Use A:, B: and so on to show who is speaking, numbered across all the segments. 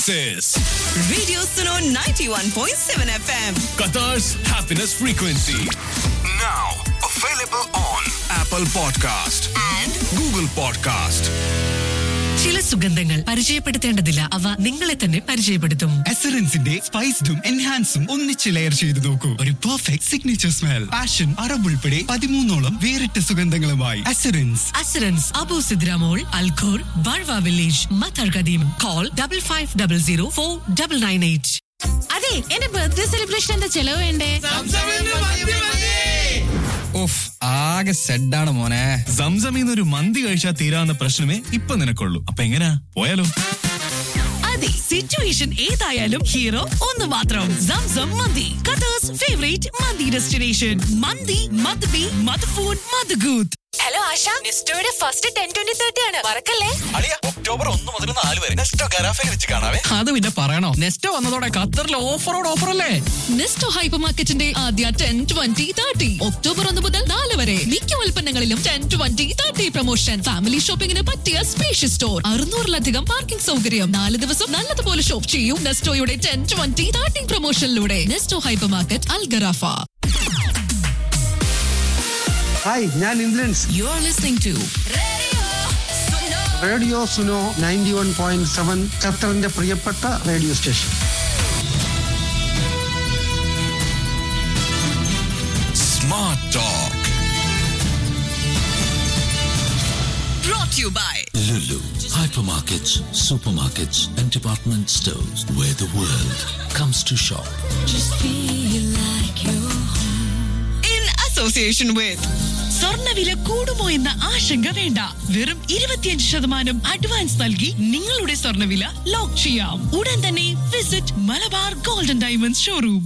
A: This
B: Radio Suno 91.7 FM.
A: Qatar's happiness frequency.
C: Now available on
A: Apple Podcast
B: And
A: Google Podcast.
D: ചില സുഗന്ധങ്ങൾ പരിചയപ്പെടുത്തേണ്ടതില്ല അവ നിങ്ങളെ തന്നെ പരിചയപ്പെടുത്തും
E: എസറൻസിന്റെ സ്പൈസ്ഡും എൻഹാൻസും ഒന്നിച്ച് ലെയർ ചെയ്ത് നോക്കൂ ഒരു perfect signature smell passion Arab ഉൾപ്പെടെ പതിമൂന്നോളം വേറിട്ട സുഗന്ധങ്ങളുമായി എസറൻസ്
D: assurance Abu Sidra mall Al Khor Barwa village Matar Qadeem call double five double zero four double nine eight
F: അതെ എന്റെ ബർത്ത്ഡേ സെലിബ്രേഷന്റെ ചെലവ് വേണ്ടേ
E: ഉഫ് ആകെ സെഡാണ് മോനെ
A: സംസമിന്ന് ഒരു മന്തി കഴിച്ചാൽ തീരാവുന്ന പ്രശ്നമേ ഇപ്പൊ നിനക്കുള്ളൂ അപ്പൊ എങ്ങനാ പോയാലോ
D: അതെ സിറ്റുവേഷൻ ഏതായാലും ഹീറോ ഒന്ന് മാത്രം Zamzam mandi Qatar's favourite mandi destination mandi madbi madfoon madghout
F: hello Asha നെസ്റ്റോയുടെ ഫസ്റ്റ് ടെൻ ട്വന്റി തേർട്ടി ആണ് മറക്കല്ലേ
G: അളിയ ഒക്ടോബർ ഒന്ന് മുതൽ നാല് വരെ നെസ്റ്റോ ഗരാഫയിൽ വെച്ച് കാണാവേ
E: അത് പിന്നെ പറയണോ നെക്സ്റ്റ് വന്നതോടെ ഖത്തറിൽ ഓഫറോട് ഓഫർ അല്ലേ
D: നെസ്റ്റോ ഹൈപ്പർ മാർക്കറ്റിന്റെ ആദ്യ ടെൻ ട്വന്റി തേർട്ടി ഒക്ടോബർ ഒന്ന് മുതൽ നാല് വരെ മിക്ക ഉൽപ്പന്നങ്ങളിലും ten twenty thirty promotion family ഷോപ്പിംഗിന് പറ്റിയ സ്പേഷ്യസ് സ്റ്റോർ അറുന്നൂറിലധികം പാർക്കിംഗ് സൗകര്യം നാല് ദിവസം നല്ലതുപോലെ ഷോപ്പ് ചെയ്യൂ നെസ്റ്റോയുടെ ടെൻ ട്വന്റി തേർട്ടി പ്രൊമോഷനിലൂടെ Nesto hypermarket Al Gharrafa
H: hi ഞാൻ Indrans
D: you are listening to
H: radio Suno ninety one point seven ഖത്തറിന്റെ പ്രിയപ്പെട്ട radio station
A: Smart Talk.
B: brought to you by
I: Lulu, hypermarkets, supermarkets, and department stores where the world comes to shop.
B: in association with
D: സ്വർണ്ണവില കൂടുമോ എന്ന ആശങ്ക വേണ്ട വെറും ഇരുപത്തിയഞ്ച് ശതമാനം advance നൽകി നിങ്ങളുടെ സ്വർണ്ണവില ലോക്ക് ചെയ്യാം ഉടൻ തന്നെ visit Malabar golden diamonds showroom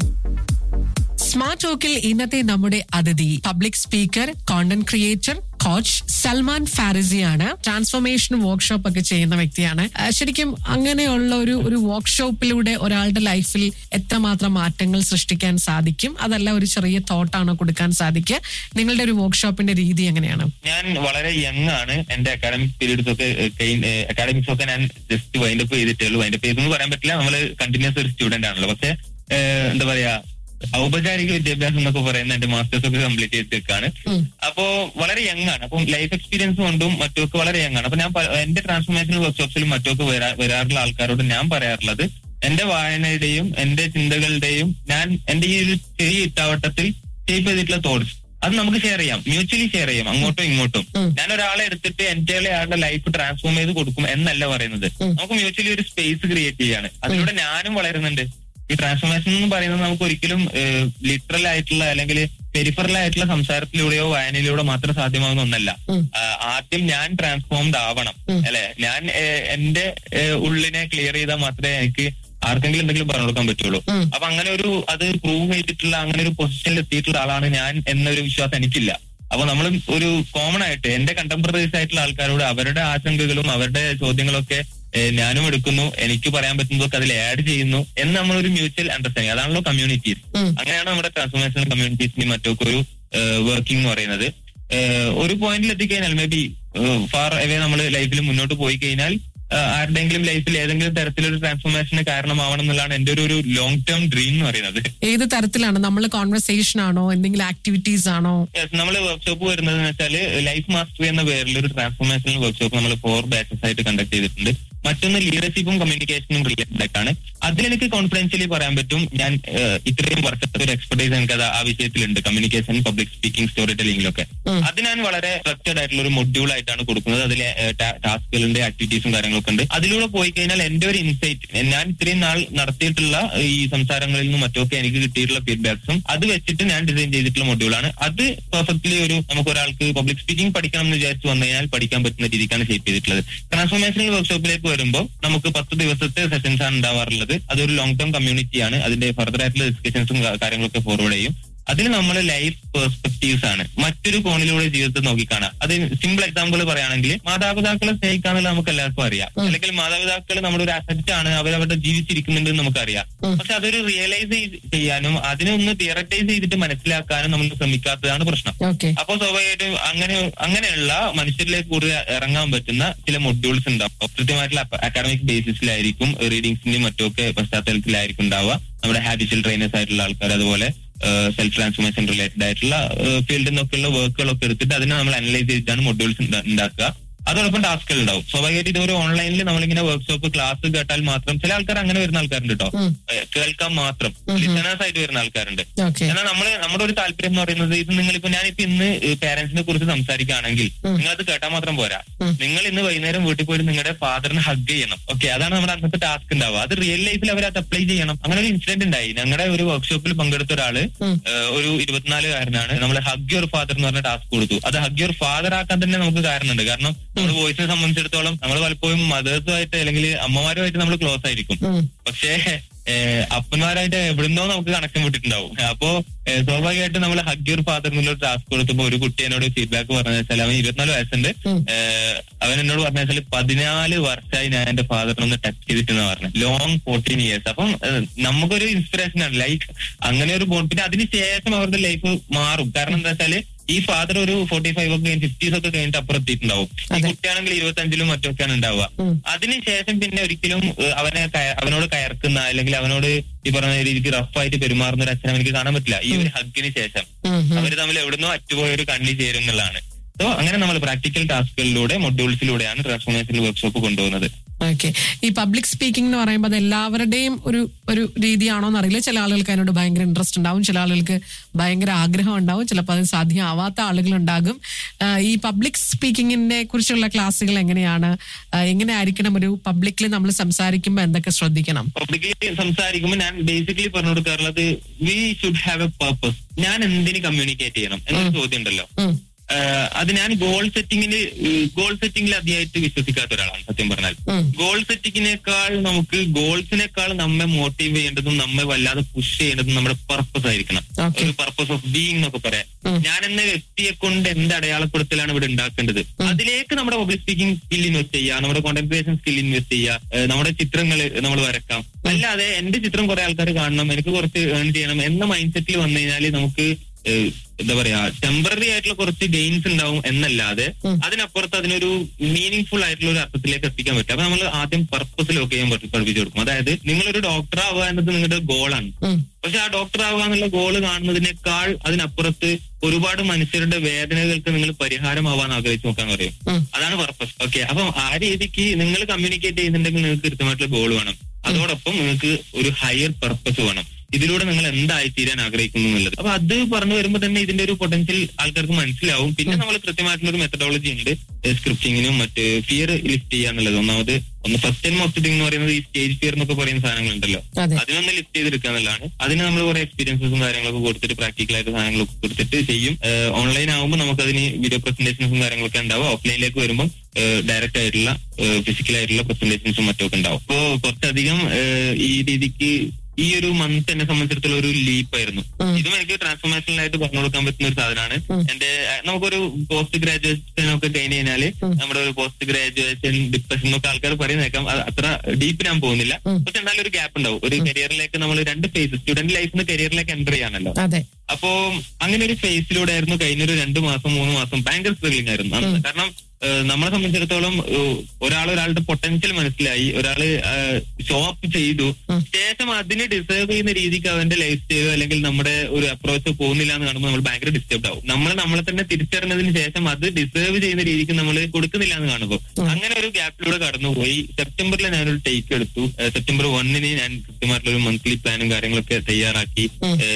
D: smart ടോക്കിൽ ഇന്നത്തെ നമ്മുടെ അതിഥി public speaker content creator coach Salman ഫാരിസിയാണ് ട്രാൻസ്ഫോർമേഷൻ വർക്ക്ഷോപ്പ് ഒക്കെ ചെയ്യുന്ന വ്യക്തിയാണ് ആ, ശരിക്കും അങ്ങനെയുള്ള ഒരു ഒരു വർക്ക്ഷോപ്പിലൂടെ ഒരാളുടെ ലൈഫിൽ എത്രമാത്രം മാറ്റങ്ങൾ സൃഷ്ടിക്കാൻ സാധിക്കും അതല്ല ഒരു ചെറിയ തോട്ടാണോ കൊടുക്കാൻ സാധിക്കുക നിങ്ങളുടെ ഒരു വർക്ക്ഷോപ്പിന്റെ രീതി എങ്ങനെയാണ്
J: ഞാൻ വളരെ യങ് ആണ് എന്റെ അക്കാഡമിക് പീരീഡ്സ് ഒക്കെ അക്കാഡമിക്സ് ഒക്കെ ഞാൻ ജസ്റ്റ് വൈൻഡപ്പ് ചെയ്തിട്ടേ ഉള്ളൂ വൈൻഡപ്പ് ചെയ്തെന്ന് പറയാൻ പറ്റില്ല നമ്മൾ കണ്ടിന്യൂസ് ഒരു സ്റ്റുഡന്റ് ആണല്ലോ പക്ഷെ ഏഹ്, എന്താ പറയാ ഔപചാരിക വിദ്യാഭ്യാസം എന്നൊക്കെ പറയുന്ന എന്റെ മാസ്റ്റേഴ്സ് ഒക്കെ കംപ്ലീറ്റ് ചെയ്തിട്ടാണ് അപ്പോ വളരെ യങ് ആണ് അപ്പം ലൈഫ് എക്സ്പീരിയൻസ് കൊണ്ടും മറ്റുമൊക്കെ വളരെ യങ് ആണ് അപ്പൊ ഞാൻ പ- എന്റെ ട്രാൻസ്ഫോർമേഷൻ വർക്ക്ഷോപ്സിലും മറ്റുമൊക്കെ വരാ- വരാറുള്ള ആൾക്കാരോട് ഞാൻ പറയാറുള്ളത് എന്റെ വായനയുടെയും എന്റെ ചിന്തകളുടെയും ഞാൻ എന്റെ ഈ ഒരു ചെറിയ ഇട്ടാവട്ടത്തിൽ ഷേപ്പ് ചെയ്തിട്ടുള്ള തോട്ട്സ് അത് നമുക്ക് ഷെയർ ചെയ്യാം മ്യൂച്വലി ഷെയർ ചെയ്യാം അങ്ങോട്ടും ഇങ്ങോട്ടും ഞാൻ ഒരാളെ എടുത്തിട്ട് എന്റെ ആളുടെ ലൈഫ് ട്രാൻസ്ഫോം ചെയ്ത് കൊടുക്കും എന്നല്ല പറയുന്നത് നമുക്ക് മ്യൂച്വലി ഒരു സ്പേസ് ക്രിയേറ്റ് ചെയ്യാണ് അതിലൂടെ ഞാനും വളരുന്നുണ്ട് ഈ ട്രാൻസ്ഫോർമേഷൻ എന്ന് പറയുന്നത് നമുക്ക് ഒരിക്കലും ലിറ്ററൽ ആയിട്ടുള്ള അല്ലെങ്കിൽ പെരിഫറൽ ആയിട്ടുള്ള സംസാരത്തിലൂടെയോ വായനയിലൂടെ മാത്രം സാധ്യമാകുന്ന ഒന്നല്ല ആ, ആദ്യം ഞാൻ ട്രാൻസ്ഫോംഡ് ആവണം അല്ലെ ഞാൻ ഏഹ്, എന്റെ ഏഹ്, ഉള്ളിനെ ക്ലിയർ ചെയ്താൽ മാത്രമേ എനിക്ക് ആർക്കെങ്കിലും എന്തെങ്കിലും പറഞ്ഞു കൊടുക്കാൻ പറ്റുള്ളൂ അപ്പൊ അങ്ങനെ ഒരു അത് പ്രൂവ് ചെയ്തിട്ടുള്ള അങ്ങനെ ഒരു പൊസിഷനിൽ എത്തിയിട്ടുള്ള ആളാണ് ഞാൻ എന്നൊരു വിശ്വാസം എനിക്കില്ല അപ്പൊ നമ്മൾ ഒരു കോമൺ ആയിട്ട് എന്റെ കണ്ടംപററീസ് ആയിട്ടുള്ള ആൾക്കാരോട് അവരുടെ ആശങ്കകളും അവരുടെ ചോദ്യങ്ങളൊക്കെ ഏഹ്, ഞാനും എടുക്കുന്നു എനിക്ക് പറയാൻ പറ്റുന്നതൊക്കെ അതിൽ ആഡ് ചെയ്യുന്നു എന്ന് നമ്മളൊരു മ്യൂച്വൽ അണ്ടർസ്റ്റാൻഡിങ് അതാണല്ലോ കമ്മ്യൂണിറ്റീസ് അങ്ങനെയാണ് നമ്മുടെ ട്രാൻസ്ഫോർമേഷൻ കമ്മ്യൂണിറ്റീസിന്റെയും മറ്റൊക്കെ ഒരു വർക്കിംഗ് എന്ന് പറയുന്നത് ഏഹ്, ഒരു പോയിന്റിൽ എത്തിക്കഴിഞ്ഞാൽ മേ ബി ഫാർ അവേ നമ്മൾ ലൈഫിൽ മുന്നോട്ട് പോയി കഴിഞ്ഞാൽ ആഹ് ആരുടെയെങ്കിലും ലൈഫിൽ ഏതെങ്കിലും തരത്തിലൊരു ട്രാൻസ്ഫോർമേഷന് കാരണമാവണം എന്നുള്ളതാണ് എന്റെ ഒരു ഒരു ലോങ് ടേം ഡ്രീം എന്ന് പറയുന്നത്
D: ഏത് തരത്തിലാണ് നമ്മൾ കോൺവെർസേഷൻ ആണോ എന്തെങ്കിലും ആക്ടിവിറ്റീസ് ആണോ
J: നമ്മൾ വർക്ക്ഷോപ്പ് വരുന്നത് വെച്ചാൽ ലൈഫ് മാസ്റ്ററി എന്ന പേരിൽ ഒരു ട്രാൻസ്ഫോർമേഷൻ വർക്ക്ഷോപ്പ് നമ്മൾ ഫോർ ബാച്ചസ് ആയിട്ട് കണ്ടക്ട് ചെയ്തിട്ടുണ്ട് മറ്റൊന്ന് ലീഡർഷിപ്പും കമ്മ്യൂണിക്കേഷനും റിലേറ്റഡ് ആയിട്ടാണ് അതിലെനിക്ക് കോൺഫിഡൻഷ്യലി പറയാൻ പറ്റും ഞാൻ ഏഹ്, ഇത്രയും വർഷത്തെ ഒരു എക്സ്പെർട്ടൈസ് എനിക്ക് അത് ആ വിഷയത്തിലുണ്ട് കമ്മ്യൂണിക്കേഷൻ പബ്ലിക് സ്പീക്കിംഗ് സ്റ്റോറി ടെലിംഗിലൊക്കെ അത് ഞാൻ വളരെ സ്ട്രക്ചർഡ് ആയിട്ടുള്ള ഒരു മൊഡ്യൂൾ ആയിട്ടാണ് കൊടുക്കുന്നത് അതിലെ ടാസ്കുകളുടെ ആക്ടിവിറ്റീസും കാര്യങ്ങളൊക്കെ ഉണ്ട് അതിലൂടെ പോയി കഴിഞ്ഞാൽ എന്റെ ഒരു ഇൻസൈറ്റ് ഞാൻ ഇത്രയും നാൾ നടത്തിയിട്ടുള്ള ഈ സംസാരങ്ങളിൽ നിന്നും മറ്റൊക്കെ എനിക്ക് കിട്ടിയിട്ടുള്ള ഫീഡ്ബാക്സും അത് വെച്ചിട്ട് ഞാൻ ഡിസൈൻ ചെയ്തിട്ടുള്ള മൊഡ്യൂളാണ് അത് പെർഫെക്റ്റ്ലി ഒരു നമുക്ക് ഒരാൾക്ക് പബ്ലിക് സ്പീക്കിംഗ് പഠിക്കണം എന്ന് വിചാരിച്ചു വന്നു കഴിഞ്ഞാൽ പഠിക്കാൻ പറ്റുന്ന രീതിക്കാണ് ഷേപ്പ് ചെയ്തിട്ടുള്ളത് ട്രാൻസ്ഫോർമേഷണൽ വർക്ക്ഷോപ്പിലേക്ക് വരുമ്പോൾ നമുക്ക് പത്ത് ദിവസത്തെ സെഷൻസ് ആണ് ഉണ്ടാവാറുള്ളത് അതൊരു ലോങ് ടേം കമ്മ്യൂണിറ്റിയാണ് അതിന്റെ ഫർദർ ആയിട്ടുള്ള ഡിസ്കഷൻസും കാര്യങ്ങളൊക്കെ ഫോർവേഡ് ചെയ്യും അതിൽ നമ്മൾ ലൈഫ് പെർസ്പെക്റ്റീവ്സ് ആണ് മറ്റൊരു കോണിലൂടെ ജീവിതത്തെ നോക്കിക്കാണാം അത് സിമ്പിൾ എക്സാമ്പിൾ പറയുകയാണെങ്കിൽ മാതാപിതാക്കളെ സ്നേഹിക്കാന്നുള്ളത് നമുക്ക് എല്ലാവർക്കും അറിയാം അല്ലെങ്കിൽ മാതാപിതാക്കൾ നമ്മുടെ ഒരു അസറ്റ് ആണ് അവരവരുടെ ജീവിച്ചിരിക്കുന്നുണ്ട് എന്ന് നമുക്കറിയാം പക്ഷെ അതൊരു റിയലൈസ് ചെയ്യാനും അതിനൊന്ന് തിയററ്റൈസ് ചെയ്തിട്ട് മനസ്സിലാക്കാനും നമ്മൾ ശ്രമിക്കാത്തതാണ് പ്രശ്നം
K: ഓക്കെ
J: അപ്പൊ സ്വാഭാവികമായിട്ടും അങ്ങനെ അങ്ങനെയുള്ള മനുഷ്യരിലേക്ക് കൂടുതൽ ഇറങ്ങാൻ പറ്റുന്ന ചില മൊഡ്യൂൾസ് ഉണ്ടാവും കൃത്യമായിട്ടുള്ള അക്കാഡമിക് ബേസിസിലായിരിക്കും റീഡിങ്സിന്റെയും മറ്റുമൊക്കെ പശ്ചാത്തലത്തിലായിരിക്കും ഉണ്ടാവുക നമ്മുടെ ഹാബിച്വൽ ട്രെയിനേഴ്സ് ആയിട്ടുള്ള ആൾക്കാർ അതുപോലെ സെൽഫ് ട്രാൻസ്ഫോർമേഷൻ റിലേറ്റഡ് ആയിട്ടുള്ള ഫീൽഡിൽ നിന്നൊക്കെയുള്ള വർക്കുകളൊക്കെ എടുത്തിട്ട് അതിനെ നമ്മൾ അനലൈസ് ചെയ്തിട്ടാണ് മൊഡ്യൂൾസ് ഉണ്ടാക്കുക അതോടൊപ്പം ടാസ്കുകൾ ഉണ്ടാവും സ്വാഭാവികമായിട്ട് ഇതൊരു ഓൺലൈനിൽ നമ്മളിങ്ങനെ വർക്ക്ഷോപ്പ് ക്ലാസ് കേട്ടാൽ മാത്രം ചില ആൾക്കാർ അങ്ങനെ വരുന്ന ആൾക്കാരുണ്ട് കേട്ടോ ഏഹ് കേൾക്കാൻ മാത്രം ലിസണേഴ്സ് ആയിട്ട് വരുന്ന ആൾക്കാരുണ്ട്
K: ഓക്കെ
J: എന്നാൽ നമ്മള് നമ്മുടെ ഒരു താല്പര്യം എന്ന് പറയുന്നത് ഇത് നിങ്ങളിപ്പോ ഞാനിപ്പോ ഇന്ന് പേരന്റ്സിനെ കുറിച്ച് സംസാരിക്കുകയാണെങ്കിൽ നിങ്ങളത് കേട്ടാൽ മാത്രം പോരാ നിങ്ങൾ ഇന്ന് വൈകുന്നേരം വീട്ടിൽ പോയിട്ട് നിങ്ങളുടെ ഫാദറിനെ ഹഗ് ചെയ്യണം ഓക്കെ അതാണ് നമ്മുടെ അന്നത്തെ ടാസ്ക് ഉണ്ടാവുക അത് റിയൽ ലൈഫിൽ അവർ അത് അപ്ലൈ ചെയ്യണം അങ്ങനെ ഒരു ഇൻസിഡന്റ് ഉണ്ടായി ഞങ്ങളുടെ ഒരു വർക്ക്ഷോപ്പിൽ പങ്കെടുത്ത ഒരാള് ഏഹ്, ഒരു ഇരുപത്തിനാലുകാരനാണ് നമ്മൾ ഹഗ് യുവർ ഫാദർ എന്ന് പറഞ്ഞ ടാസ്ക് കൊടുത്തു അത് ഹഗ് യുവർ ഫാദർ ആക്കാൻ തന്നെ നമുക്ക് കാരണമുണ്ട് കാരണം നമ്മൾ വോയിസിനെ സംബന്ധിച്ചിടത്തോളം നമ്മൾ പലപ്പോഴും മദേഴ്സുമായിട്ട് അല്ലെങ്കിൽ അമ്മമാരുമായിട്ട് നമ്മൾ ക്ലോസ് ആയിരിക്കും പക്ഷേ ഏഹ് അപ്പന്മാരായിട്ട് എവിടുന്നോ നമുക്ക് കണക്ഷൻ വിട്ടിട്ടുണ്ടാവും അപ്പോ ഏഹ് സ്വാഭാവികമായിട്ടും നമ്മൾ ഹഗ് യുവർ ഫാദർ എന്നുള്ള ടാസ്ക് കൊടുത്തപ്പോ ഒരു കുട്ടി എന്നോട് ഫീഡ്ബാക്ക് പറഞ്ഞു വെച്ചാൽ അവൻ ഇരുപത്തിനാല് വയസ്സുണ്ട് ഏഹ് അവൻ എന്നോട് പറഞ്ഞ വെച്ചാൽ പതിനാല് വർഷമായി ഞാൻ എന്റെ ഫാദറിനെ ഒന്ന് ടച്ച് ചെയ്തിട്ടെന്ന് പറഞ്ഞു ലോങ് ഫോർട്ടീൻ ഇയേഴ്സ് അപ്പം ഏഹ് നമുക്കൊരു ഇൻസ്പിറേഷൻ ആണ് ലൈക്ക് അങ്ങനെ ഒരു ബോണ്ട് പിന്നെ അതിന് ശേഷം അവരുടെ ലൈഫ് മാറും കാരണം എന്താ വെച്ചാല് ഈ ഫാദർ ഒരു ഫോർട്ടി ഫൈവ് ഒക്കെ ഫിഫ്റ്റീസ് ഒക്കെ കഴിഞ്ഞിട്ട് അപ്പുറം എത്തിയിട്ടുണ്ടാവും ഈ കുട്ടിയാണെങ്കിൽ ഇരുപത്തി അഞ്ചിലും മറ്റൊക്കെയാണ് ഉണ്ടാവുക അതിനുശേഷം പിന്നെ ഒരിക്കലും ഏഹ്, അവനെ കയ- അവനോട് കയർക്കുന്ന അല്ലെങ്കിൽ അവനോട് ഈ പറഞ്ഞ രീതിക്ക് റഫായിട്ട് പെരുമാറുന്ന ഒരു അച്ഛനെ എനിക്ക് കാണാൻ പറ്റില്ല ഈ ഒരു ഹഗ്ഗിന് ശേഷം അവര് തമ്മിൽ എവിടുന്നോ അറ്റുപോയ ഒരു കണ്ണി ചേരും എന്നുള്ളതാണ് സോ അങ്ങനെ നമ്മൾ പ്രാക്ടിക്കൽ ടാസ്കുകളിലൂടെ മൊഡ്യൂൾസിലൂടെയാണ് ട്രാൻസ്ഫോർമേഷൻ വർക്ക്ഷോപ്പ് കൊണ്ടുപോകുന്നത്
K: ഓക്കെ ഈ പബ്ലിക് സ്പീക്കിംഗ് എന്ന് പറയുമ്പോൾ അത് എല്ലാവരുടെയും ഒരു ഒരു രീതിയാണോ എന്നറിയില്ല ചില ആളുകൾക്ക് അതിനോട് ഭയങ്കര ഇൻട്രസ്റ്റ് ഉണ്ടാവും ചില ആളുകൾക്ക് ഭയങ്കര ആഗ്രഹം ഉണ്ടാവും ചിലപ്പോൾ അത് സാധ്യമാവാത്ത ആളുകളുണ്ടാകും ആ, ഈ പബ്ലിക് സ്പീക്കിങ്ങിനെ കുറിച്ചുള്ള ക്ലാസ്സുകൾ എങ്ങനെയാണ് ആ, എങ്ങനെ ആയിരിക്കണം ഒരു പബ്ലിക്കിൽ നമ്മൾ സംസാരിക്കുമ്പോൾ എന്തൊക്കെ ശ്രദ്ധിക്കണം
J: പബ്ലിക്കലി സംസാരിക്കുമ്പോൾ ഞാൻ ബേസിക്കലി പറഞ്ഞു കൊടുക്കാറുള്ളത് we should have a purpose ഞാൻ എന്തിന് കമ്മ്യൂണിക്കേറ്റ് ചെയ്യണം എന്നൊരു ചോദ്യം ഉണ്ടല്ലോ ആഹ് അത് ഞാൻ ഗോൾ സെറ്റിങ്ങിന് ഗോൾ സെറ്റിംഗിൽ അധികമായിട്ട് വിശ്വസിക്കാത്ത ഒരാളാണ് സത്യം പറഞ്ഞാൽ ഗോൾ സെറ്റിങ്ങിനേക്കാൾ നമുക്ക് ഗോൾസിനേക്കാൾ നമ്മെ മോട്ടീവ് ചെയ്യേണ്ടതും നമ്മെ വല്ലാതെ പുഷ് ചെയ്യേണ്ടതും നമ്മുടെ പർപ്പസ് ആയിരിക്കണം ഒരു പർപ്പസ് ഓഫ് ബീയിങ് എന്നൊക്കെ പറയാം ഞാൻ എന്ന വ്യക്തിയെ കൊണ്ട് എന്ത് അടയാളപ്പെടുത്തലാണ് ഇവിടെ ഉണ്ടാക്കേണ്ടത് അതിലേക്ക് നമ്മുടെ പബ്ലിക് സ്പീക്കിംഗ് സ്കിൽ ഇൻവെസ്റ്റ് ചെയ്യുക നമ്മുടെ കോൺടെൻട്രേഷൻ സ്കിൽ ഇൻവെസ്റ്റ് ചെയ്യുക ഏഹ് നമ്മുടെ ചിത്രങ്ങൾ നമ്മൾ വരക്കാം അല്ലാതെ എന്റെ ചിത്രം കുറെ ആൾക്കാർ കാണണം എനിക്ക് കുറച്ച് ഏൺ ചെയ്യണം എന്ന മൈൻഡ് സെറ്റിൽ വന്നു കഴിഞ്ഞാൽ നമുക്ക് ഏഹ് എന്താ പറയാ ടെമ്പററി ആയിട്ടുള്ള കുറച്ച് ഗെയിൻസ് ഉണ്ടാവും എന്നല്ലാതെ അതിനപ്പുറത്ത് അതിനൊരു മീനിങ് ഫുൾ ആയിട്ടുള്ള ഒരു അർത്ഥത്തിലേക്ക് എത്തിക്കാൻ പറ്റും അപ്പൊ നമ്മൾ ആദ്യം പർപ്പസ് ലോക്ക് ചെയ്യാൻ പറ്റും പഠിപ്പിച്ചു കൊടുക്കും അതായത് നിങ്ങളൊരു ഡോക്ടർ ആവുക എന്നത് നിങ്ങളുടെ ഗോളാണ് പക്ഷെ ആ ഡോക്ടർ ആവുക എന്നുള്ള ഗോള് കാണുന്നതിനേക്കാൾ അതിനപ്പുറത്ത് ഒരുപാട് മനുഷ്യരുടെ വേദനകൾക്ക് നിങ്ങൾ പരിഹാരമാവാൻ ആഗ്രഹിച്ചു നോക്കാൻ പറയും അതാണ് പർപ്പസ് ഓക്കെ അപ്പം ആ രീതിക്ക് നിങ്ങൾ കമ്മ്യൂണിക്കേറ്റ് ചെയ്യുന്നുണ്ടെങ്കിൽ നിങ്ങൾക്ക് കൃത്യമായിട്ടുള്ള ഗോൾ വേണം അതോടൊപ്പം നിങ്ങൾക്ക് ഒരു ഹയർ പർപ്പസ് വേണം ഇതിലൂടെ നിങ്ങൾ എന്തായി തീരാൻ ആഗ്രഹിക്കുന്നു എന്നുള്ളത് അപ്പൊ അത് പറഞ്ഞു വരുമ്പോൾ തന്നെ ഇതിന്റെ ഒരു പൊട്ടൻഷ്യൽ ആൾക്കാർക്ക് മനസ്സിലാവും പിന്നെ നമ്മൾ കൃത്യമായിട്ടുള്ള ഒരു മെത്തഡോളജി ഉണ്ട് സ്ക്രിപ്റ്റിങ്ങിനും മറ്റ് ഫിയർ ലിഫ്റ്റ് ചെയ്യാന്നുള്ളത് ഒന്നാമത് ഒന്ന് ഫസ്റ്റ് ആൻഡ് മോസ്റ്റ് തിങ് എന്ന് പറയുന്നത് ഈ സ്റ്റേജ് ഫിയർ എന്നൊക്കെ പറയുന്ന സാധനങ്ങളുണ്ടല്ലോ
K: അതെ.
J: അതിനൊന്ന് ലിഫ്റ്റ് ചെയ്തെടുക്കുക എന്നുള്ളതാണ് അതിന് നമ്മൾ കുറെ എക്സ്പീരിയൻസും കാര്യങ്ങളൊക്കെ കൊടുത്തിട്ട് പ്രാക്ടിക്കൽ ആയിട്ട് സാധനങ്ങളൊക്കെ കൊടുത്തിട്ട് ചെയ്യും ഓൺലൈൻ ആകുമ്പോൾ നമുക്ക് അതിന് വീഡിയോ പ്രസന്റേഷൻസും കാര്യങ്ങളൊക്കെ ഉണ്ടാവും ഓഫ്ലൈനിലേക്ക് വരുമ്പോൾ ഡയറക്റ്റ് ആയിട്ടുള്ള ഫിസിക്കൽ ആയിട്ടുള്ള പ്രസന്റേഷൻസും മറ്റൊക്കെ ഉണ്ടാവും അപ്പോ കുറച്ചധികം ഏഹ്, ഈ രീതിക്ക് ഈ ഒരു മന്ത് എന്നെ സംബന്ധിച്ചിടത്തോളം ഒരു ലീപ്പായിരുന്നു ഇതും എനിക്ക് ട്രാൻസ്ഫോർമേഷനിലായിട്ട് പറഞ്ഞു കൊടുക്കാൻ പറ്റുന്ന ഒരു സാധനമാണ് എന്റെ അഹ് നമുക്കൊരു പോസ്റ്റ് ഗ്രാജുവേഷൻ ഒക്കെ കഴിഞ്ഞ് കഴിഞ്ഞാല് നമ്മുടെ ഒരു പോസ്റ്റ് ഗ്രാജുവേഷൻ ഡിപ്രഷൻ ഒക്കെ ആൾക്കാർ പറയുന്നേക്കാം അത് അത്ര ഡീപ്പ് ഞാൻ പോകുന്നില്ല പക്ഷെ എന്നാലും ഒരു ഗ്യാപ്പ് ഉണ്ടാവും ഒരു കരിയറിലേക്ക് നമ്മൾ രണ്ട് ഫേസ് സ്റ്റുഡന്റ് ലൈഫിൽ നിന്ന് കരിയറിലേക്ക് എൻ്റർ ചെയ്യാനല്ലോ
K: അതെ
J: അപ്പോ അങ്ങനെ ഒരു ഫേസിലൂടെ ആയിരുന്നു കഴിഞ്ഞൊരു രണ്ട് മാസം മൂന്ന് മാസം ഭയങ്കര സ്ട്രഗ്ലിംഗ് ആയിരുന്നു അന്ന്. കാരണം ഏഹ്, നമ്മളെ സംബന്ധിച്ചിടത്തോളം ഏഹ്, ഒരാൾ ഒരാളുടെ പൊട്ടൻഷ്യൽ മനസ്സിലായി ഒരാള് ഷോ അപ്പ് ചെയ്തു ശേഷം അതിന് ഡിസേർവ് ചെയ്യുന്ന രീതിക്ക് അവന്റെ ലൈഫ് സ്റ്റൈലോ അല്ലെങ്കിൽ നമ്മുടെ ഒരു അപ്രോച്ച് പോകുന്നില്ല എന്ന് കാണുമ്പോൾ നമ്മൾ ഭയങ്കര ഡിസ്റ്റർബ് ആവും നമ്മൾ നമ്മളെ തന്നെ തിരിച്ചറിഞ്ഞതിന് ശേഷം അത് ഡിസേർവ് ചെയ്യുന്ന രീതിക്ക് നമ്മൾ കൊടുക്കുന്നില്ല എന്ന് കാണുമ്പോൾ അങ്ങനെ ഒരു ഗ്യാപ്പിലൂടെ കടന്നുപോയി സെപ്റ്റംബറിൽ ഞാനൊരു ടേക്ക് എടുത്തു ഏഹ്, സെപ്റ്റംബർ വണ്ണിന് ഞാൻ കൃത്യമായിട്ടുള്ള ഒരു മന്ത്ലി പ്ലാനും കാര്യങ്ങളൊക്കെ തയ്യാറാക്കി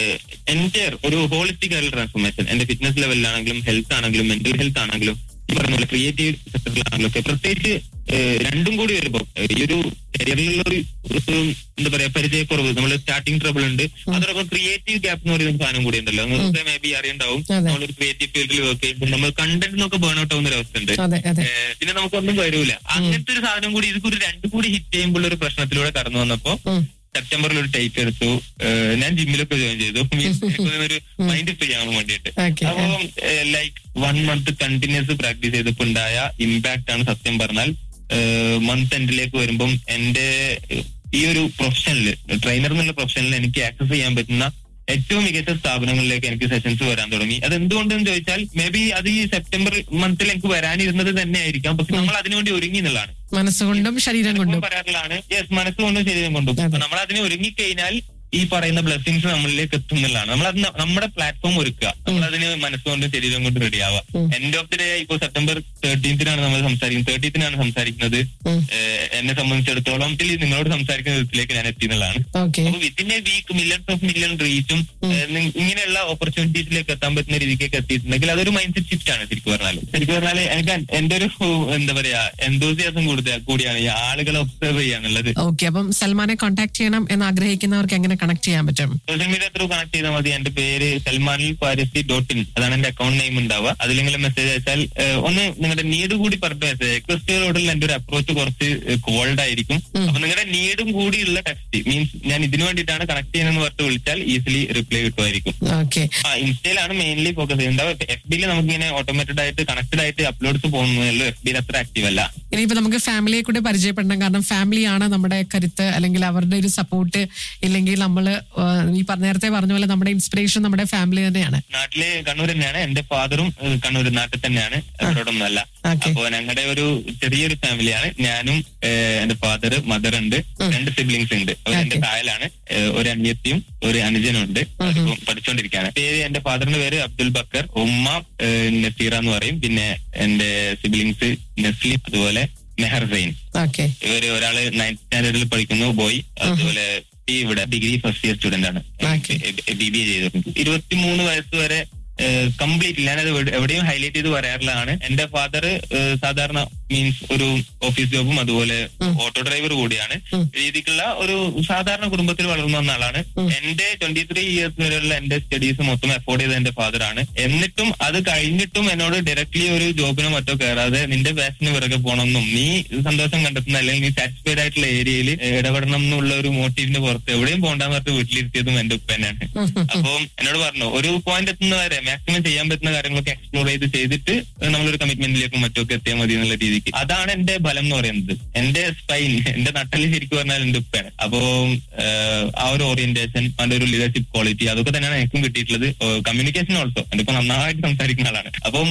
J: എന്റെ ഒരു ഹോളിസ്റ്റിക് ആയിട്ടുള്ള ട്രാൻസ്ഫോർമേഷൻ എന്റെ ഫിറ്റ്നസ് ലെവലിലാണെങ്കിലും ഹെൽത്ത് ആണെങ്കിലും മെന്റൽ ഹെൽത്ത് ആണെങ്കിലും ഈ പറഞ്ഞ പോലെ ക്രിയേറ്റീവ് സെക്ടറിലാണെങ്കിലും ഒക്കെ പ്രത്യേകിച്ച് ഏഹ്, രണ്ടും കൂടി വരുമ്പോൾ ഏഹ്, ഈ ഒരു കരിയറിലുള്ള ഒരു ഒരു എന്താ പറയാ പരിചയക്കുറവ് നമ്മൾ സ്റ്റാർട്ടിംഗ് ട്രബിൾ ഉണ്ട് അതോടൊപ്പം ക്രിയേറ്റീവ് ഗ്യാപ്പ് എന്ന് പറയുന്ന സാധനം കൂടി ഉണ്ടല്ലോ നിങ്ങൾക്ക് മേ ബി അറിയണ്ടാവും
K: അതെ.
J: നമ്മളൊരു ക്രിയേറ്റീവ് ഫീൽഡിൽ വർക്ക് ചെയ്യുമ്പോൾ നമ്മൾ കണ്ടന്റ് എന്നൊക്കെ ബേൺ ഔട്ട് ആവുന്ന ഒരു അവസ്ഥ ഉണ്ട്
K: അതെ അതെ
J: ഏഹ് പിന്നെ നമുക്കൊന്നും വരൂല അങ്ങനത്തെ ഒരു സാധനം കൂടി ഇത് കൂടി രണ്ടും കൂടി ഹിറ്റ് ചെയ്യുമ്പോൾ ഒരു പ്രശ്നത്തിലൂടെ കടന്നു വന്നപ്പോ സെപ്റ്റംബറിൽ ഒരു ടൈറ്റ് എടുത്തു ഏഹ് ഞാൻ ജിമ്മിലൊക്കെ ജോയിൻ ചെയ്തു ഒരു മൈൻഡ് ഫ്രീ ആവാൻ വേണ്ടിയിട്ട്
K: Okay.
J: അപ്പൊ like one month continuous practice ചെയ്തപ്പോൾ ഉണ്ടായ ഇമ്പാക്ട് ആണ് സത്യം പറഞ്ഞാൽ മന്ത് എൻഡിലേക്ക് വരുമ്പം എന്റെ ഏഹ്, ഈ ഒരു പ്രൊഫഷനിൽ ട്രെയിനർ എന്നുള്ള പ്രൊഫഷനിൽ എനിക്ക് ആക്സസ് ചെയ്യാൻ പറ്റുന്ന ഏറ്റവും മികച്ച സ്ഥാപനങ്ങളിലേക്ക് എനിക്ക് സെഷൻസ് വരാൻ തുടങ്ങി അത് എന്തുകൊണ്ടെന്ന് ചോദിച്ചാൽ മേ ബി അത് ഈ സെപ്റ്റംബർ മന്തിൽ എനിക്ക് വരാനിരുന്നത് തന്നെ ആയിരിക്കാം പക്ഷെ നമ്മൾ അതിനുവേണ്ടി ഒരുങ്ങി എന്നുള്ളതാണ്
K: മനസ്സുകൊണ്ടും ശരീരം കൊണ്ടും
J: പറയാറുള്ളതാണ് യെസ് മനസ്സുകൊണ്ടും ശരീരം കൊണ്ടും അപ്പൊ നമ്മൾ അതിന് ഒരുങ്ങിക്കഴിഞ്ഞാൽ ഈ പറയുന്ന ബ്ലെസ്സിങ്സ് നമ്മളിലേക്ക് എത്തുന്നതാണ് നമ്മൾ അത് നമ്മുടെ പ്ലാറ്റ്ഫോം ഒരുക്കുക നമ്മൾ അതിന് മനസ്സുകൊണ്ടും ശരീരം കൊണ്ടും റെഡി ആവുക എൻഡ് ഓഫ് ദി ഡേ ഇപ്പൊ സെപ്റ്റംബർ തേർട്ടീൻത്തിനാണ് നമ്മൾ സംസാരിക്കുന്നത് തേർട്ടീൻത്തിനാണ് സംസാരിക്കുന്നത് ഏഹ് എന്നെ സംബന്ധിച്ചിടത്തോളം ഇതിൽ നിങ്ങളോട് സംസാരിക്കുന്ന വിധത്തിലേക്ക് ഞാൻ എത്തി എന്നുള്ളതാണ്
K: ഓക്കെ
J: അപ്പൊ within a week millions of million റീച്ചും ഇങ്ങനെയുള്ള ഓപ്പർച്യൂണിറ്റീസിലേക്ക് എത്താൻ പറ്റുന്ന രീതിക്കൊക്കെ എത്തിയിട്ടുണ്ടെങ്കിൽ അതൊരു മൈൻഡ് സെറ്റ് ഷിഫ്റ്റ് ആണ് ശരിക്കും പറഞ്ഞാൽ ശരിക്കും പറഞ്ഞാൽ എനിക്ക് എന്റെ ഒരു എന്താ പറയാ എന്തോസിയാസം കൂടുതൽ കൂടിയാണ് ഈ ആളുകളെ ഒബ്സർവ് ചെയ്യാന്നുള്ളത്
K: ഓക്കെ അപ്പം സൽമാനെ കോൺടാക്ട് ചെയ്യണം എന്ന് ആഗ്രഹിക്കുന്നവർക്ക് എങ്ങനെ കണക്ട് ചെയ്യാൻ പറ്റും
J: സോഷ്യൽ മീഡിയ ത്രൂ കണക്ട് ചെയ്താൽ മതി എന്റെ പേര് സൽമാനിൽ പാരിസി ഡോട്ട് ഇൻ അതാണ് എന്റെ അക്കൗണ്ട് നെയിം ഉണ്ടാവുക അതിലെങ്കിലും മെസ്സേജ് അയച്ചാൽ ഏഹ്, ഒന്ന് നിങ്ങളുടെ നീഡ് കൂടി പറഞ്ഞ മെസ്സേജ് റിക്വസ്റ്റുകളോടുള്ള എന്റെ ഒരു അപ്രോച്ച് കുറച്ച് കോൾഡ് ആയിരിക്കും അപ്പൊ നിങ്ങളുടെ നീഡും കൂടിയുള്ള ടെക്സ്റ്റ് മീൻസ് ഞാൻ ഇതിനു വേണ്ടിയിട്ടാണ് കണക്ട് ചെയ്യുന്നതെന്ന് പറഞ്ഞിട്ട് വിളിച്ചാൽ ഈസിലി റിപ്ലൈ കിട്ടുമായിരിക്കും
K: ഓക്കെ
J: ആ ഇൻസ്റ്റയിലാണ് മെയിൻലി ഫോക്കസ് ചെയ്യുന്നത് എഫ് ബിയിൽ നമുക്ക് ഇങ്ങനെ ഓട്ടോമേറ്റഡ് ആയിട്ട് കണക്റ്റഡ് ആയിട്ട് അപ്ലോഡ്സ് പോകുന്നതല്ലോ എഫ് ബിയിൽ അത്ര ആക്റ്റീവ് അല്ല
K: ഇനിയിപ്പോ നമുക്ക് ഫാമിലിയെ കൂടെ പരിചയപ്പെടണം കാരണം ഫാമിലിയാണ് നമ്മുടെ കരുത്ത് അല്ലെങ്കിൽ അവരുടെ ഒരു സപ്പോർട്ട് ഇല്ലെങ്കിൽ നമ്മൾ ഈ പറഞ്ഞ നേരത്തെ പറഞ്ഞ പോലെ നമ്മുടെ ഇൻസ്പിറേഷൻ നമ്മുടെ ഫാമിലി തന്നെയാണ്
J: നാട്ടില് കണ്ണൂർ തന്നെയാണ് എന്റെ ഫാദറും ഏഹ്, കണ്ണൂർ നാട്ടിൽ തന്നെയാണ് അവരോടൊന്നും അല്ല അപ്പോ ഞങ്ങളുടെ ഒരു ചെറിയൊരു ഫാമിലിയാണ് ഞാനും ഏഹ്, എന്റെ ഫാദർ മദർ ഉണ്ട് രണ്ട് സിബ്ലിങ്സ് ഉണ്ട് അവർ എന്റെ തായലാണ് ഏഹ്, ഒരു അനിയത്തിയും ഒരു അനുജനും ഉണ്ട് അവരിപ്പം പഠിച്ചുകൊണ്ടിരിക്കുകയാണ് പേര് എന്റെ ഫാദറിന്റെ പേര് അബ്ദുൽ ബക്കർ ഉമ്മ ഏഹ്, നസീറ എന്ന് പറയും പിന്നെ എന്റെ സിബ്ലിങ്സ് നസ്ലിം അതുപോലെ മെഹർ സൈൻ
K: ഓക്കെ
J: ഇവര് ഒരാള് നയൻത് സ്റ്റാൻഡേർഡിൽ പഠിക്കുന്നു ബോയ് അതുപോലെ ഈ ഇവിടെ ഡിഗ്രി ഫസ്റ്റ് ഇയർ സ്റ്റുഡന്റ് ആണ് ബി ബി എ ചെയ്തിട്ടുണ്ട് ഇരുപത്തിമൂന്ന് വയസ്സ് വരെ കംപ്ലീറ്റ് ഞാനത് എവിടെ- എവിടെയും ഹൈലൈറ്റ് ചെയ്ത് പറയാറുള്ളതാണ് എന്റെ ഫാദർ സാധാരണ മീൻസ് ഒരു ഓഫീസ് ജോബും അതുപോലെ ഓട്ടോ ഡ്രൈവർ കൂടിയാണ് രീതിക്കുള്ള ഒരു സാധാരണ കുടുംബത്തിൽ വളർന്നു വന്ന ആളാണ് എന്റെ ട്വന്റി ത്രീ ഇയേഴ്സ് വരെയുള്ള എന്റെ സ്റ്റഡീസ് മൊത്തം അഫോർഡ് ചെയ്ത എന്റെ ഫാദർ ആണ് എന്നിട്ടും അത് കഴിഞ്ഞിട്ടും എന്നോട് ഡയറക്ട്ലി ഒരു ജോബിനോ മറ്റോ കയറാതെ നിന്റെ പാഷന് പിറകെ പോകണമെന്നും നീ സന്തോഷം കണ്ടെത്തുന്ന അല്ലെങ്കിൽ നീ സാറ്റിസ്ഫൈഡ് ആയിട്ടുള്ള ഏരിയയിൽ ഇടപെടണം എന്നുള്ള ഒരു മോട്ടീവിന്റെ പുറത്ത് എവിടെയും പോകണ്ടെന്ന് പറഞ്ഞിട്ട് വീട്ടിലിരുത്തിയതും എന്റെ ഉപ്പ തന്നെയാണ് അപ്പം എന്നോട് പറഞ്ഞു ഒരു പോയിന്റ് എത്തുന്നവരെ മാക്സിമം ചെയ്യാൻ പറ്റുന്ന കാര്യങ്ങളൊക്കെ എക്സ്പ്ലോർ ചെയ്ത് ചെയ്തിട്ട് നമ്മളൊരു കമ്മിറ്റ്മെന്റിലേക്കും മറ്റൊക്കെ എത്തിയാൽ മതി എന്നുള്ള രീതിക്ക് അതാണ് എന്റെ ബലം എന്ന് പറയുന്നത് എന്റെ സ്പൈൻ എന്റെ നട്ടല് ശരിക്കും പറഞ്ഞാൽ എന്റെ ഉപ്പയാണ് അപ്പോ ഏഹ്, ആ ഒരു ഓറിയന്റേഷൻ അതിന്റെ ഒരു ലീഡർഷിപ്പ് ക്വാളിറ്റി അതൊക്കെ തന്നെയാണ് എനിക്കും കിട്ടിയിട്ടുള്ളത് കമ്മ്യൂണിക്കേഷൻ ഓൾസോ എന്റെ ഇപ്പൊ നന്നായിട്ട് സംസാരിക്കുന്ന ആളാണ് അപ്പം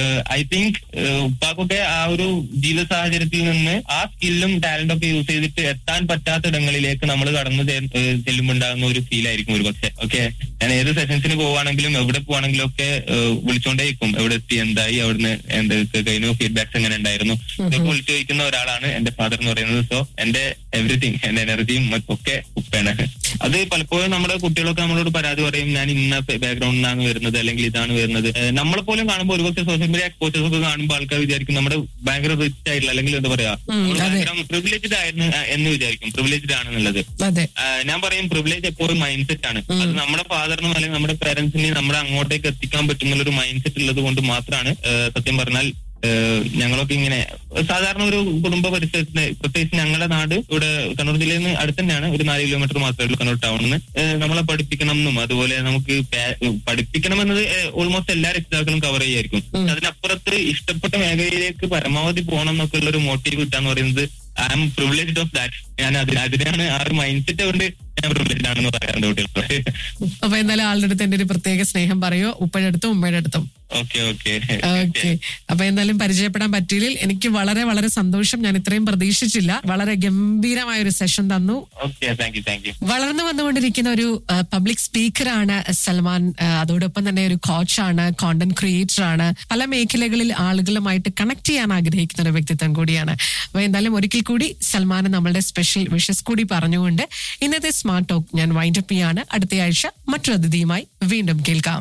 J: ഐ തിങ്ക് ഉപ്പാക്കൊക്കെ ആ ഒരു ജീവിത സാഹചര്യത്തിൽ നിന്ന് ആ സ്കില്ലും ടാലന്റും ഒക്കെ യൂസ് ചെയ്തിട്ട് എത്താൻ പറ്റാത്ത ഇടങ്ങളിലേക്ക് നമ്മൾ കടന്നു ചെ- ഏഹ് ചെല്ലുമ്പോൾ ഉണ്ടാകുന്ന ഒരു ഫീൽ ആയിരിക്കും ഒരു പക്ഷേ ഓക്കെ ഞാൻ ഏത് സെഷൻസിന് പോവാണെങ്കിലും എവിടെ പോവാണെങ്കിലും ഒക്കെ ഏഹ് വിളിച്ചോണ്ടേക്കും എവിടെ എത്തി എന്തായി അവിടുന്ന് എന്ത് കഴിഞ്ഞു ഫീഡ്ബാക്സ് എങ്ങനെ ഉണ്ടായിരുന്നു ഇതൊക്കെ വിളിച്ചു ചോദിക്കുന്ന ഒരാളാണ് എന്റെ ഫാദർ എന്ന് പറയുന്നത് സോ എന്റെ എവറിഥിങ് എന്റെ എനർജിയും ഒക്കെ ഉപ്പയാണ് അത് പലപ്പോഴും നമ്മുടെ കുട്ടികളൊക്കെ നമ്മളോട് പരാതി പറയും ഞാൻ ഇന്ന ബാക്ക്ഗ്രൗണ്ടിൽ നിന്നാണ് വരുന്നത് അല്ലെങ്കിൽ ഇതാണ് വരുന്നത് ഏഹ് നമ്മളെ പോലും കാണുമ്പോൾ ഒരുപക്ഷെ സോഷ്യൽ മീഡിയ എക്സ്പോസേഴ്സ് ഒക്കെ കാണുമ്പോൾ ആൾക്കാർ വിചാരിക്കും നമ്മുടെ ഭയങ്കര റിച്ച് ആയിട്ടുള്ള അല്ലെങ്കിൽ എന്താ പറയാ നമ്മള് ഭയങ്കര പ്രിവിലേജ്ഡ് ആയിരുന്നു ആ, എന്ന് വിചാരിക്കും പ്രിവിലേജ്ഡ് ആണെന്നുള്ളത്
K: അതെ
J: ആ, ഞാൻ പറയും പ്രിവിലേജ് എപ്പോഴും മൈൻഡ് സെറ്റ് ആണ് അത് നമ്മുടെ ഫാദറിനും അല്ലെങ്കിൽ നമ്മുടെ പേരൻസിനെ നമ്മുടെ അങ്ങോട്ടേക്ക് എത്തിക്കാൻ പറ്റുന്ന ഒരു മൈൻഡ് സെറ്റ് ഉള്ളത് കൊണ്ട് മാത്രമാണ് ആ, സത്യം പറഞ്ഞാൽ ആ, ഞങ്ങളൊക്കെ ഇങ്ങനെ സാധാരണ ഒരു കുടുംബ പരിസരത്തിന് പ്രത്യേകിച്ച് ഞങ്ങളുടെ നാട് ഇവിടെ കണ്ണൂർ ജില്ലയിൽ നിന്ന് അടുത്ത് തന്നെയാണ് ഒരു നാല് കിലോമീറ്റർ മാത്രമേ ഉള്ളൂ കണ്ണൂർ ടൗണിൽ നിന്ന് നമ്മളെ പഠിപ്പിക്കണം എന്നും അതുപോലെ നമുക്ക് പാ- പഠിപ്പിക്കണം എന്നത് ഓൾമോസ്റ്റ് എല്ലാ രക്ഷിതാക്കളും കവർ ചെയ്യായിരിക്കും അതിനപ്പുറത്ത് ഇഷ്ടപ്പെട്ട മേഖലയിലേക്ക് പരമാവധി പോകണം എന്നൊക്കെ ഉള്ള ഒരു മോട്ടീവ് കിട്ടാന്ന് പറയുന്നത് I'm privileged of that ഞാൻ അതിന് അതിനാണ് ആ ഒരു മൈൻഡ് സെറ്റ് കൊണ്ട് ഞാൻ പ്രിവിലേജ്ഡ് ആണെന്ന് പറയാറുണ്ട് കുട്ടികളോട്
K: അപ്പൊ എന്തായാലും ആളുടെ അടുത്ത് എന്റെ ഒരു പ്രത്യേക സ്നേഹം പറയോ ഉപ്പയുടെ അടുത്തും ഉമ്മയുടെ അടുത്തും
J: ഓക്കെ ഓക്കെ
K: ഓക്കെ അപ്പൊ എന്തായാലും പരിചയപ്പെടാൻ പറ്റിയില്ല എനിക്ക് വളരെ വളരെ സന്തോഷം ഞാൻ ഇത്രയും പ്രതീക്ഷിച്ചില്ല വളരെ ഗംഭീരമായ ഒരു സെഷൻ തന്നു
J: okay thank you thank you
K: വളർന്നു വന്നുകൊണ്ടിരിക്കുന്ന ഒരു പബ്ലിക് സ്പീക്കറാണ് സൽമാൻ ആ, അതോടൊപ്പം തന്നെ ഒരു കോച്ചാണ് കോണ്ടന്റ് ക്രിയേറ്റർ ആണ് പല മേഖലകളിൽ ആളുകളുമായിട്ട് കണക്ട് ചെയ്യാൻ ആഗ്രഹിക്കുന്ന ഒരു വ്യക്തിത്വം കൂടിയാണ് അപ്പൊ എന്തായാലും ഒരിക്കൽ കൂടി സൽമാന് നമ്മളുടെ സ്പെഷ്യൽ വിഷസ് കൂടി പറഞ്ഞുകൊണ്ട് ഇന്നത്തെ സ്മാർട്ട് ടോക്ക് ഞാൻ വൈൻഡ് അപ്പ് ചെയ്യാണ് അടുത്ത ആഴ്ച മറ്റൊരു അതിഥിയുമായി വീണ്ടും കേൾക്കാം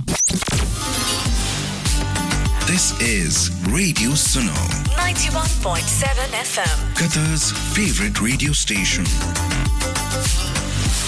C: This is Radio Suno,
F: 91.7 FM.
C: Qatar's favorite radio station.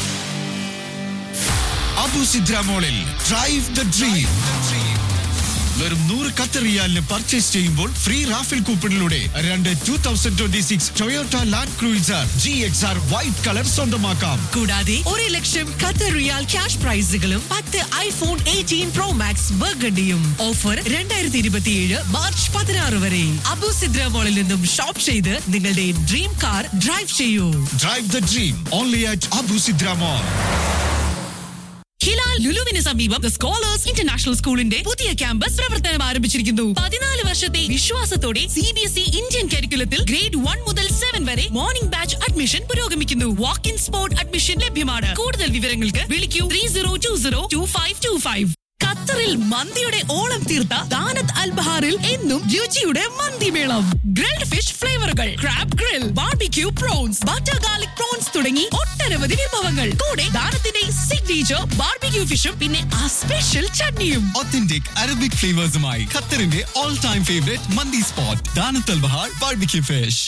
E: Abu സിദ്രാമോളിൽ ഡ്രൈവ് ദ ഡ്രീം
A: വെറും നൂറ് ഖത്തർ റിയാലിന് പർച്ചേസ് ചെയ്യുമ്പോൾ ഫ്രീ റാഫിൽ കൂപ്പണിലൂടെ രണ്ട് two thousand twenty six Toyota Land Cruiser G X R white colour സ്വന്തമാക്കാം
D: കൂടാതെ ഒരു ലക്ഷം ഖത്തർ റിയാൽ ക്യാഷ് പ്രൈസുകളും പത്ത് ഐഫോൺ എയ്റ്റീൻ പ്രോ മാക്സ് ബർഗഡിയും ഓഫർ രണ്ടായിരത്തി ഇരുപത്തിയേഴ് മാർച്ച് പതിനാറ് വരെ അബു സിദ്ര മോളിൽ നിന്നും ഷോപ്പ് ചെയ്ത് നിങ്ങളുടെ ഡ്രീം കാർ ഡ്രൈവ് ചെയ്യൂ
A: drive the dream only at Abu Sidra mall
D: Hilal ലുലുവിന് സമീപം ദ സ്കോളേഴ്സ് ഇന്റർനാഷണൽ സ്കൂളിന്റെ പുതിയ ക്യാമ്പസ് പ്രവർത്തനം ആരംഭിച്ചിരിക്കുന്നു പതിനാല് വർഷത്തെ വിശ്വാസത്തോടെ C B S E Indian കരിക്കുലത്തിൽ ഗ്രേഡ് വൺ മുതൽ സെവൻ വരെ മോർണിംഗ് ബാച്ച് അഡ്മിഷൻ പുരോഗമിക്കുന്നു വാക്ക് ഇൻ സ്പോട്ട് അഡ്മിഷൻ ലഭ്യമാണ് കൂടുതൽ വിവരങ്ങൾക്ക് വിളിക്കൂ three zero two zero two five two five ഖത്തറിൽ മന്തിയുടെ ഓളം തീർത്ത ദാനത്ത് അൽബഹാറിൽ എന്നും രുചിയുടെ മന്തിമേളം ഗ്രിൽഡ് ഫിഷ് ഫ്ലേവറുകൾ crab grill barbecue prawns butter garlic prawns തുടങ്ങി ഒട്ടനവധി വിഭവങ്ങൾ കൂടെ ദാനത്തിന്റെ സിഗ്നേച്ചർ ബാർബിക്യൂ ഫിഷും പിന്നെ ആ സ്പെഷ്യൽ ചട്നിയും
E: ഒത്തന്റിക് അറബിക് ഫ്ലേവേഴ്സുമായി ഖത്തറിന്റെ all time favourite mandi spot Danat Al Bahar barbecue fish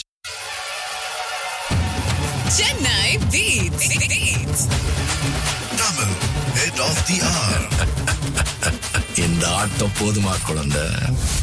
B: Chennai Beats. Beats.
C: Double head of the hour.
I: இந்த ஆட்டம் போதுமா குழந்தை